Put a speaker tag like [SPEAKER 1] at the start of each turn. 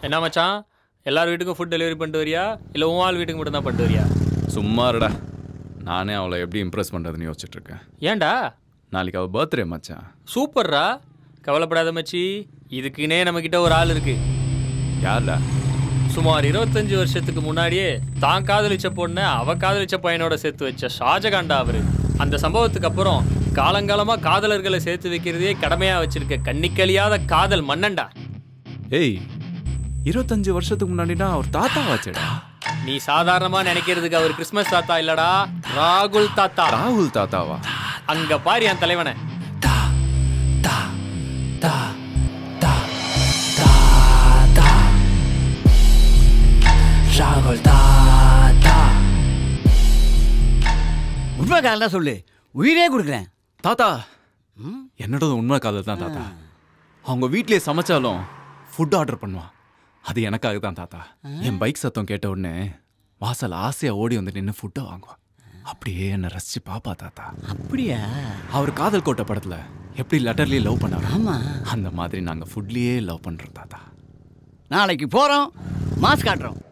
[SPEAKER 1] என்ன மச்சான் எல்லார் வீட்டுக்கும் ஃபுட் டெலிவரி பண்ணிட்டு வரியா இல்லை உன் ஆள் வீட்டுக்கு மட்டும் தான் பண்ணிட்டு வரியா
[SPEAKER 2] சும்மா இருடா நானே அவளை எப்படி இம்ப்ரெஸ் பண்ணுறதுன்னு யோசிச்சுட்டு இருக்கேன்
[SPEAKER 1] ஏன்டா
[SPEAKER 2] நாளைக்கு அவள் பர்த்டே மச்சான்
[SPEAKER 1] சூப்பர்ரா கவலைப்படாத மச்சி இதுக்குன்னே நம்மக்கிட்ட ஒரு ஆள் இருக்கு
[SPEAKER 2] யார்டா
[SPEAKER 1] சுமார் இருபத்தஞ்சு வருஷத்துக்கு முன்னாடியே தான் காதலிச்ச பொண்ணை அவ காதலிச்ச பையனோட சேர்த்து வச்ச ஷாஜகாண்டா அவரு அந்த சம்பவத்துக்கு அப்புறம் காலங்காலமா காதலர்களை சேர்த்து வைக்கிறதே கடமையா வச்சிருக்க கண்ணிக்கழியாத காதல் மன்னன்டா
[SPEAKER 2] ஏய் இருபத்தஞ்சு வருஷத்துக்கு முன்னாடினா அவர் தாத்தா வாச்சேடா
[SPEAKER 1] நீ சாதாரணமா நினைக்கிறதுக்கு அவர் கிறிஸ்மஸ் தாத்தா இல்லடா ராகுல் தாத்தா
[SPEAKER 2] ராகுல் தாத்தாவா
[SPEAKER 1] அங்க பாரு என் தலைவனை
[SPEAKER 3] ராகுல் தாத்தா உண்மை காலம் சொல்லு உயிரே கொடுக்குறேன்
[SPEAKER 2] தாத்தா என்னோட உண்மை காதல் தான் தாத்தா அவங்க வீட்லயே சமைச்சாலும் ஃபுட் ஆர்டர் பண்ணுவான் அது எனக்காக தான் தாத்தா என் பைக் சத்தம் கேட்ட உடனே வாசல் ஆசையா ஓடி வந்து நின்று ஃபுட்டை வாங்குவான் அப்படியே என்னை ரசிச்சு பாப்பா தாத்தா
[SPEAKER 3] அப்படியா
[SPEAKER 2] அவர் காதல் கோட்டை படத்துல எப்படி லெட்டர்லயே லவ் பண்ணாரு
[SPEAKER 3] ஆமா
[SPEAKER 2] அந்த மாதிரி நாங்க ஃபுட்லயே லவ் பண்றோம் தாத்தா
[SPEAKER 3] நாளைக்கு போறோம் மாஸ் காட்டுறோம்